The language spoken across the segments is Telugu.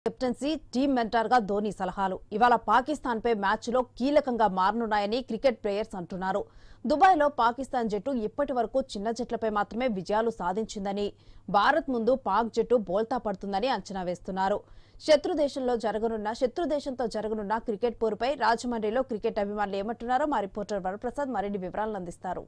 కెప్టెన్సీ టీమ్ మెంటర్ గా ధోని సలహాలు ఇవాళ పాకిస్తాన్ పై మ్యాచ్ లో కీలకంగా మారనున్నాయని క్రికెట్ ప్లేయర్స్ అంటున్నారు దుబాయ్ లో పాకిస్తాన్ జట్టు ఇప్పటి వరకు చిన్న జట్లపై మాత్రమే విజయాలు సాధించిందని భారత్ ముందు పాక్ జట్టు బోల్తా పడుతుందని అంచనా వేస్తున్నారు శత్రు దేశంలో జరగనున్న శత్రు దేశంతో జరగనున్న క్రికెట్ పోరుపై రాజమండ్రిలో క్రికెట్ అభిమానులు ఏమంటున్నారో మా రిపోర్టర్ వరప్రసాద్ మరిన్ని వివరాలను అందిస్తారు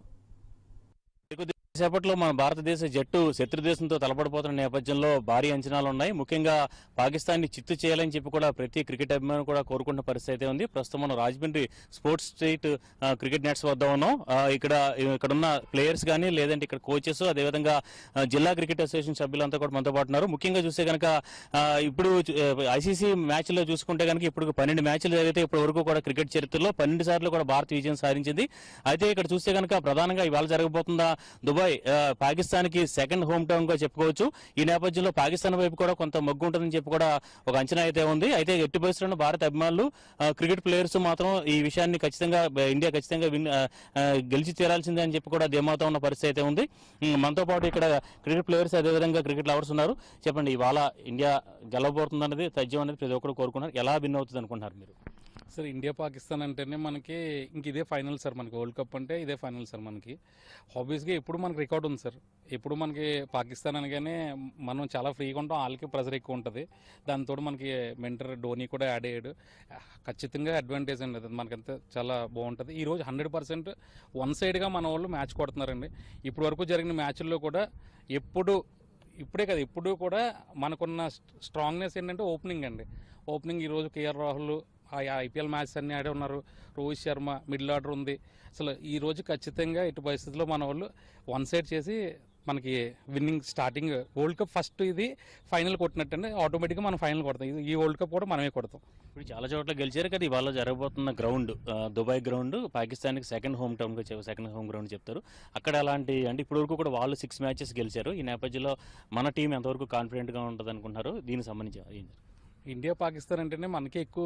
సేపట్లో మన భారతదేశ జట్టు శత్రు దేశంతో తలపడిపోతున్న నేపథ్యంలో భారీ అంచనాలు ఉన్నాయి ముఖ్యంగా పాకిస్తాన్ని చిత్తు చేయాలని చెప్పి కూడా ప్రతి క్రికెట్ అభిమాని కూడా కోరుకుంటున్న పరిస్థితి అయితే ఉంది ప్రస్తుతం మనం రాజమండ్రి స్పోర్ట్స్ స్ట్రీట్ ఆ, క్రికెట్ నెట్స్ వద్ద ఉన్నాం ఆ, ఇక్కడ ఇక్కడ ఉన్న ప్లేయర్స్ కానీ లేదంటే ఇక్కడ కోచెస్ అదేవిధంగా ఆ, జిల్లా క్రికెట్ అసోసియేషన్ సభ్యులంతా కూడా మనతో పాటు ఉన్నారు ముఖ్యంగా చూస్తే కనుక ఆ, ఇప్పుడు ఐసీసీ మ్యాచ్లో చూసుకుంటే కనుక ఇప్పుడు పన్నెండు మ్యాచ్లు జరిగితే ఇప్పటి వరకు కూడా క్రికెట్ చరిత్రలో పన్నెండు సార్లు కూడా భారత్ విజయం సాధించింది అయితే ఇక్కడ చూస్తే కనుక ప్రధానంగా ఇవాళ జరగబోతున్న దుబాయ్ ఆ, పాకిస్తాన్ కి సెకండ్ హోమ్ టౌన్ గా చెప్పుకోవచ్చు ఈ నేపథ్యంలో పాకిస్తాన్ వైపు కూడా కొంత మొగ్గు ఉంటుందని చెప్పి కూడా ఒక అంచనా అయితే ఉంది అయితే ఎట్టి పరిస్థితుల్లో భారత అభిమానులు ఆ, క్రికెట్ ప్లేయర్స్ మాత్రం ఈ విషయాన్ని ఖచ్చితంగా బ- ఇండియా ఖచ్చితంగా విన్ ఆ, ఆ, గెలిచి తీరాల్సిందే అని చెప్పి కూడా ధీమాతో ఉన్న పరిస్థితి అయితే ఉంది ఉమ్, మనతో పాటు ఇక్కడ క్రికెట్ ప్లేయర్స్ అదేవిధంగా క్రికెట్ లవర్స్ ఉన్నారు చెప్పండి ఇవాళ ఇండియా గెలవబోతుంది అనేది తథ్యం అనేది ప్రతి ఒక్కరు కోరుకున్నారు ఎలా విన్ అవుతుంది అనుకుంటున్నారు మీరు సార్ ఇండియా పాకిస్తాన్ అంటేనే మనకి ఇంక ఇదే ఫైనల్ సార్ మనకి వరల్డ్ కప్ అంటే ఇదే ఫైనల్ సార్ మనకి ఆబ్వియస్గా ఎప్పుడు మనకి రికార్డ్ ఉంది సార్ ఎప్పుడు మనకి పాకిస్తాన్ అనగానే మనం చాలా ఫ్రీగా ఉంటాం వాళ్ళకి ప్రెజర్ ఎక్కువ ఉంటుంది దాంతో మనకి మెంటర్ ధోని కూడా యాడ్ అయ్యాడు ఖచ్చితంగా అడ్వాంటేజ్ అండి అది మనకంతా చాలా బాగుంటుంది ఈరోజు హండ్రెడ్ పర్సెంట్ వన్ సైడ్గా మన వాళ్ళు మ్యాచ్ కొడుతున్నారండి ఇప్పటి వరకు జరిగిన మ్యాచ్ల్లో కూడా ఎప్పుడు ఇప్పుడే కదా ఇప్పుడు కూడా మనకున్న స్ట్రాంగ్నెస్ ఏంటంటే ఓపెనింగ్ అండి ఓపెనింగ్ ఈరోజు కేఆర్ రాహుల్ ఆ ఐపీఎల్ మ్యాచ్ అన్ని ఆడే ఉన్నారు రోహిత్ శర్మ మిడిల్ ఆర్డర్ ఉంది అసలు ఈ రోజు ఖచ్చితంగా ఇటు పరిస్థితుల్లో మన వాళ్ళు వన్ సైడ్ చేసి మనకి winning starting world cup first ఇది ఫైనల్ కొట్టినట్టంటే ఆటోమేటిక్గా మనం ఫైనల్ కొడతాం ఇది ఈ వరల్డ్ కప్ కూడా మనమే కొడతాం ఇప్పుడు చాలా చోట్ల గెలిచారు కదా ఇవాళ జరగబోతున్న గ్రౌండ్ ఆ, దుబాయ్ గ్రౌండ్ పాకిస్తాన్కి సెకండ్ హోమ్ టౌన్ గా సెకండ్ హోమ్ గ్రౌండ్ చెప్తారు అక్కడ అలాంటి అంటే ఇప్పటి వరకు కూడా వాళ్ళు సిక్స్ మ్యాచెస్ గెలిచారు ఈ నేపథ్యంలో మన టీం ఎంతవరకు కాన్ఫిడెంట్ గా ఉంటుంది అనుకుంటున్నారు దీనికి సంబంధించి ఏం చెప్తారు? ఇండియా పాకిస్తాన్ అంటేనే మనకి ఎక్కువ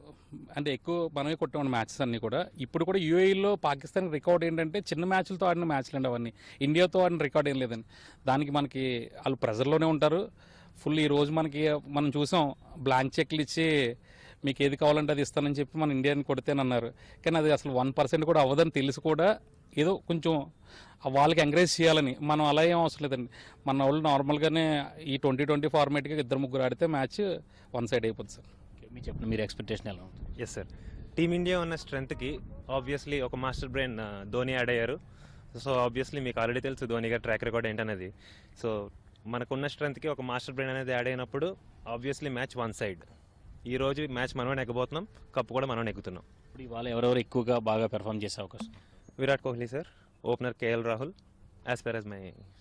అంటే ఎక్కువ మనమే కొట్టామండి మ్యాచెస్ అన్నీ కూడా ఇప్పుడు కూడా యూఏఈలో పాకిస్తాన్ రికార్డ్ ఏంటంటే చిన్న మ్యాచ్లతో ఆడిన మ్యాచ్లు అండి అవన్నీ ఇండియాతో ఆడిన రికార్డ్ ఏం లేదండి దానికి మనకి వాళ్ళు ప్రెజర్లోనే ఉంటారు ఫుల్ ఈ రోజు మనకి మనం చూసాం బ్లాంక్ చెక్లు ఇచ్చి మీకు ఏది కావాలంటే అది ఇస్తానని చెప్పి మన ఇండియాని కొడితేనన్నారు కానీ అది అసలు వన్ పర్సెంట్ కూడా అవ్వదని తెలిసి కూడా ఏదో కొంచెం వాళ్ళకి ఎంకరేజ్ చేయాలని మనం అలా ఏం అవసరం లేదండి మన వాళ్ళు నార్మల్గానే ఈ ట్వంటీ ట్వంటీ ఫార్మేట్గా ఇద్దరు ముగ్గురు ఆడితే మ్యాచ్ వన్ సైడ్ అయిపోతుంది సార్ ఓకే, మీరు చెప్పండి మీరు ఎక్స్పెక్టేషన్ ఎలా ఉంటుంది ఎస్ సార్ టీమిండియా ఉన్న స్ట్రెంత్కి ఆబ్వియస్లీ ఒక మాస్టర్ బ్రెయిన్ ధోని యాడ్ అయ్యారు సో ఆబ్వియస్లీ మీకు ఆల్రెడీ తెలుసు ధోని గారి ట్రాక్ రికార్డ్ ఏంటనేది సో మనకున్న స్ట్రెంత్కి ఒక మాస్టర్ బ్రెయిన్ అనేది యాడ్ అయినప్పుడు ఆబ్వియస్లీ మ్యాచ్ వన్ సైడ్ ఈ రోజు మ్యాచ్ మనమే నెగ్గబోతున్నాం కప్పు కూడా మనం నెగ్గుతున్నాం ఇప్పుడు ఇవాళ ఎవరెవరు ఎక్కువగా బాగా పెర్ఫామ్ చేసే అవకాశం Virat Kohli sir opener KL Rahul as per as my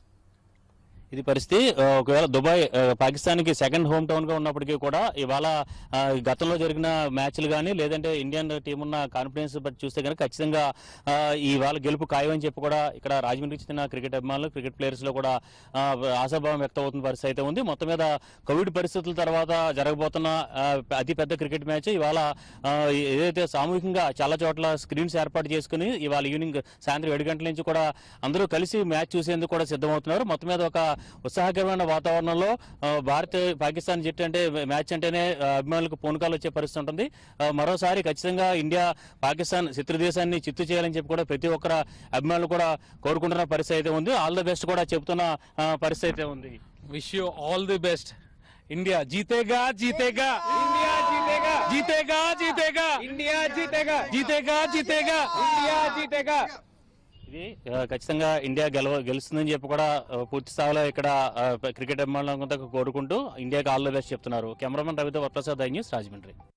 ఇది పరిస్థితి ఆ, ఒకవేళ దుబాయ్ ఆ, పాకిస్తాన్కి సెకండ్ హోమ్ టౌన్ గా ఉన్నప్పటికీ కూడా ఇవాళ ఆ, గతంలో జరిగిన మ్యాచ్లు కానీ లేదంటే ఇండియన్ టీం ఉన్న కాన్ఫిడెన్స్ బట్టి చూస్తే కనుక ఖచ్చితంగా ఆ, ఇవాళ గెలుపు ఖాయం అని చెప్పి కూడా ఇక్కడ రాజమండ్రికి చెందిన క్రికెట్ అభిమానులు క్రికెట్ ప్లేయర్స్ లో కూడా ఆ, ఆశాభావం వ్యక్తం అవుతున్న పరిస్థితి అయితే ఉంది మొత్తం మీద కోవిడ్ పరిస్థితుల తర్వాత జరగబోతున్న ఆ, అతి పెద్ద క్రికెట్ మ్యాచ్ ఇవాళ ఆ, ఏదైతే సామూహికంగా చాలా చోట్ల స్క్రీన్స్ ఏర్పాటు చేసుకుని ఇవాళ ఈవినింగ్ సాయంత్రం ఏడు గంటల నుంచి కూడా అందరూ కలిసి మ్యాచ్ చూసేందుకు కూడా సిద్ధమవుతున్నారు మొత్తం మీద ఒక ఉత్సాహకరమైన వాతావరణంలో ఆ, భారత్ పాకిస్తాన్ జట్టు అంటే మ్యాచ్ అంటేనే ఆ, అభిమానులకు పూనకాలు వచ్చే పరిస్థితి ఉంటుంది ఆ, మరోసారి ఖచ్చితంగా ఇండియా పాకిస్తాన్ శత్రు దేశాన్ని చిత్తు చేయాలని చెప్పి కూడా ప్రతి ఒక్కరు అభిమానులు కూడా కోరుకుంటున్న పరిస్థితి అయితే ఉంది ఆల్ ద బెస్ట్ కూడా చెప్తున్న ఆ, పరిస్థితి అయితే ఉంది wish you all the best India जीतेगा जीतेगा इंडिया जीतेगा जीतेगा जीतेगा इंडिया जीतेगा जीतेगा जीतेगा इंडिया जीतेगा ఇది ఆ, ఖచ్చితంగా ఇండియా గెలవ గెలుస్తుందని చెప్పి కూడా ఆ, పూర్తి స్థాయిలో ఇక్కడ ఆ, క్రికెట్ అభిమానులంతా కోరుకుంటూ ఇండియాకి ఆల్ ద బెస్ట్ చెప్తున్నారు కెమెరామెన్ రవితో వరప్రసాద్ ఐ న్యూస్ రాజమండ్రి